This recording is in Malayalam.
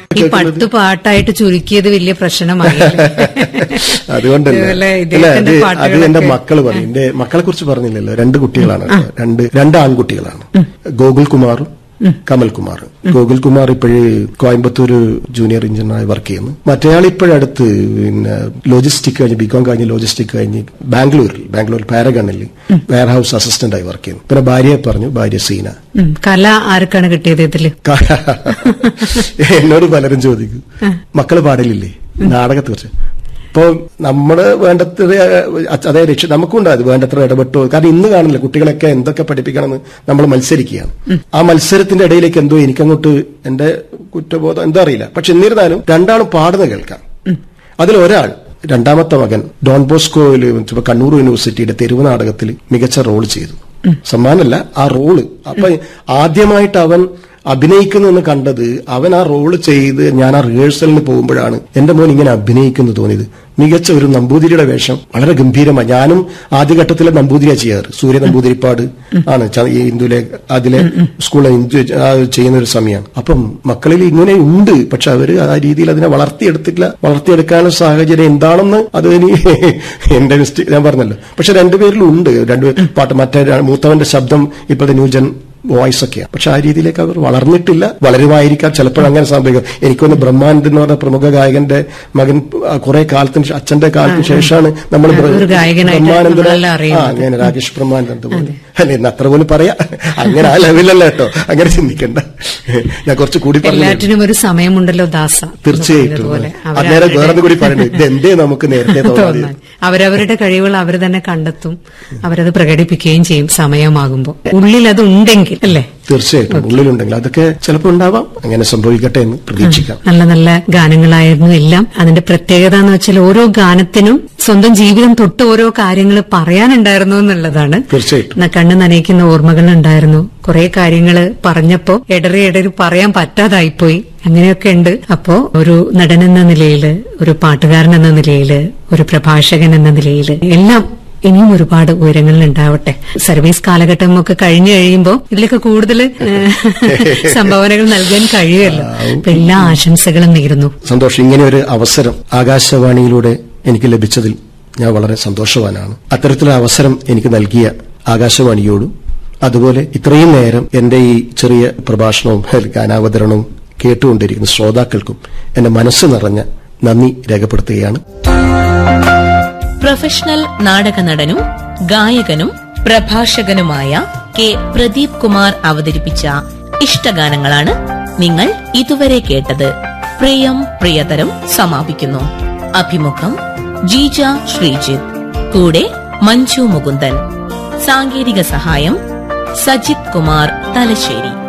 ഈ പത്ത് പാട്ടായിട്ട് ചുരുക്കിയത് വലിയ പ്രശ്നമായി അതുകൊണ്ടല്ല ഇതുപോലെ അല്ല ഇദ്ദേഹത്തിന്റെ അത് അത് പാട്ടുകളൊക്കെ- എന്റെ മക്കള് പറയും എന്റെ മക്കളെ കുറിച്ച് പറഞ്ഞില്ലല്ലോ രണ്ട് കുട്ടികളാണ് രണ്ട് രണ്ട് ആൺകുട്ടികളാണ് ഗോകുൽ കുമാറും കമൽ കുമാറും ഗോകുൽ കുമാർ ഇപ്പോഴ് കോയമ്പത്തൂർ ജൂനിയർ എഞ്ചിനീയറായി വർക്ക് ചെയ്യുന്നു മറ്റേയാൾ ഇപ്പോഴടുത്ത് പിന്നെ ലോജിസ്റ്റിക് കഴിഞ്ഞ് ബികോം കഴിഞ്ഞ് ലോജിസ്റ്റിക് കഴിഞ്ഞ് ബാംഗ്ലൂരിൽ ബാംഗ്ലൂർ പാരഗണിൽ വെയർ ഹൌസ് അസിസ്റ്റന്റ് ആയി വർക്ക് ചെയ്യുന്നു പിന്നെ ഭാര്യയെ പറഞ്ഞു ഭാര്യ സീന ഉം. കല ആർക്കാണ് കിട്ടിയത് ഇതില് എന്നോട് പലരും ചോദിക്കും മക്കള് പാടലില്ലേ നാടകത്തെ കുറിച്ച് ഇപ്പൊ നമ്മള് വേണ്ടത്ര അതേ രക്ഷ നമുക്കുണ്ട് അത് വേണ്ടത്ര ഇടപെട്ടു കാരണം ഇന്ന് കാണില്ല കുട്ടികളൊക്കെ എന്തൊക്കെ പഠിപ്പിക്കണമെന്ന് നമ്മൾ മത്സരിക്കുകയാണ് ആ മത്സരത്തിന്റെ ഇടയിലേക്ക് എന്തോ എനിക്കങ്ങോട്ട് എന്റെ കുറ്റബോധം എന്തോ അറിയില്ല പക്ഷെ എന്നിരുന്നാലും രണ്ടാളും പാടുന്ന കേൾക്കാം അതിൽ ഒരാൾ രണ്ടാമത്തെ മകൻ ഡോൺ ബോസ്കോയിൽ ഇപ്പൊ കണ്ണൂർ യൂണിവേഴ്സിറ്റിയുടെ തെരുവ് നാടകത്തിൽ മികച്ച റോൾ ചെയ്തു സമ്മാനല്ല ആ റോള് അപ്പൊ ആദ്യമായിട്ട് അവൻ അഭിനയിക്കുന്നു കണ്ടത് അവൻ ആ റോള് ചെയ്ത് ഞാൻ ആ റിഹേഴ്സലിന് പോകുമ്പോഴാണ് എന്റെ മോൻ ഇങ്ങനെ അഭിനയിക്കുന്നു തോന്നിയത് മികച്ച ഒരു നമ്പൂതിരിയുടെ വേഷം വളരെ ഗംഭീരമായി ഞാനും ആദ്യഘട്ടത്തിലെ നമ്പൂതിരിയാ ചെയ്യാറ് സൂര്യ നമ്പൂതിരിപ്പാട് ആണ് ച- ഈ ഹിന്ദുവിലെ അതിലെ സ്കൂളിലെ ഹിന്ദു ആ ചെയ്യുന്ന ഒരു സമയമാണ് അപ്പം മക്കളിൽ ഇങ്ങനെ ഉണ്ട് പക്ഷെ അവര് ആ രീതിയിൽ അതിനെ വളർത്തിയെടുത്തില്ല വളർത്തിയെടുക്കാനുള്ള സാഹചര്യം എന്താണെന്ന് അത് ഇനി എന്റെ മിസ്റ്റേക്ക് ഞാൻ പറഞ്ഞല്ലോ പക്ഷെ രണ്ടുപേരിലും ഉണ്ട് രണ്ടുപേർ പാട്ട് മറ്റേ ര- മൂത്തവന്റെ ശബ്ദം ഇപ്പോഴത്തെ ന്യൂജൻ വോയിസ് ഒക്കെയാണ് പക്ഷെ ആ രീതിയിലേക്ക് അവർ വളർന്നിട്ടില്ല വളരുമായിരിക്കാം ചിലപ്പോൾ അങ്ങനെ സംഭവിക്കും എനിക്കൊന്ന് ബ്രഹ്മാനന്ദ് എന്ന് പറഞ്ഞ പ്രമുഖ ഗായകന്റെ മകൻ കുറെ കാലത്തിന് ശേ- അച്ഛന്റെ കാലത്തിന് ശേഷമാണ് നമ്മൾ ബ്ര- ഒരു ഗായകനായിട്ട് ബ്രഹ്മാനന്ദനെ- നമ്മളെല്ലാം അറിയുന്നത്. ആ, അങ്ങനെ രാകേഷ് ബ്രഹ്മാനന്ദ് പോലെ അല്ല ഇന്ന് അത്ര പോലും പറയാ അങ്ങനെ ആ ലെവലല്ല കേട്ടോ അങ്ങനെ ചിന്തിക്കണ്ട ഞാൻ കുറച്ച് കൂടി പറഞ്ഞു എല്ലാറ്റിനും ഒരു സമയമുണ്ടല്ലോ ദാസ എന്ന് തീർച്ചയായിട്ടും പറഞ്ഞതുപോലെ. അന്നേരം അവരവരുടെ വേറെ കൂടി പറയണ്ടേ ഇത് എന്തേ നമുക്ക് നേരത്തെ തോന്നാതെ തോന്നാൻ അവരവരുടെ കഴിവുകൾ അവർ തന്നെ കണ്ടെത്തും അവരത് പ്രകടിപ്പിക്കുകയും ചെയ്യും സമയമാകുമ്പോൾ ഉള്ളിൽ അത് ഉണ്ടെങ്കിൽ അല്ലേ തീർച്ചയായിട്ടും ഉള്ളിലുണ്ടെങ്കിൽ അതൊക്കെ ചിലപ്പോൾ ഉണ്ടാവാം അങ്ങനെ സംഭവിക്കട്ടെ എന്ന് പ്രതീക്ഷിക്കാം നല്ല നല്ല ഗാനങ്ങളായിരുന്നു എല്ലാം അതിന്റെ പ്രത്യേകത എന്ന് വെച്ചാൽ ഓരോ ഗാനത്തിനും സ്വന്തം ജീവിതം തൊട്ട് ഓരോ കാര്യങ്ങൾ പറയാനുണ്ടായിരുന്നു എന്നുള്ളതാണ് തീർച്ചയായിട്ടും ന- കണ്ണ് നനയിക്കുന്ന ഓർമ്മകൾ ഉണ്ടായിരുന്നു കുറെ കാര്യങ്ങൾ പറഞ്ഞപ്പോ ഇടറി ഇടറി പറയാൻ പറ്റാതായിപ്പോയി അങ്ങനെയൊക്കെ ഉണ്ട് അപ്പോ ഒരു നടൻ എന്ന നിലയില് ഒരു പാട്ടുകാരൻ എന്ന നിലയില് ഒരു പ്രഭാഷകൻ എന്ന നിലയില് എല്ലാം ഇനിയും ഒരുപാട് ഉയരങ്ങളിൽ ഉണ്ടാവട്ടെ സർവീസ് കാലഘട്ടം ഒക്കെ കഴിഞ്ഞു കഴിയുമ്പോൾ ഇതിലൊക്കെ കൂടുതൽ സംഭാവനകൾ നൽകാൻ കഴിയുമല്ലോ അപ്പൊ എല്ലാ ആശംസകളും നേരുന്നു സന്തോഷം ഇങ്ങനെ ഒരു അവസരം ആകാശവാണിയിലൂടെ എനിക്ക് ലഭിച്ചതിൽ ഞാൻ വളരെ സന്തോഷവാനാണ് അത്തരത്തിലൊരു അവസരം എനിക്ക് നൽകിയ ആകാശവാണിയോടും അതുപോലെ ഇത്രയും നേരം എന്റെ ഈ ചെറിയ പ്രഭാഷണവും ഹൽ, ഗാനാവതരണവും കേട്ടുകൊണ്ടിരിക്കുന്ന ശ്രോതാക്കൾക്കും എന്റെ മനസ്സ് നിറഞ്ഞ നന്ദി രേഖപ്പെടുത്തുകയാണ് പ്രൊഫഷണൽ നാടക നടനും ഗായകനും പ്രഭാഷകനുമായ കെ പ്രദീപ് കുമാർ അവതരിപ്പിച്ച ഇഷ്ടഗാനങ്ങളാണ് നിങ്ങൾ ഇതുവരെ കേട്ടത് പ്രിയം പ്രിയതരം സമാപിക്കുന്നു അഭിമുഖം ജീജ ശ്രീജിത്ത് കൂടെ മഞ്ജു മുകുന്ദൻ സാങ്കേതിക സഹായം സജിത് കുമാർ തലശ്ശേരി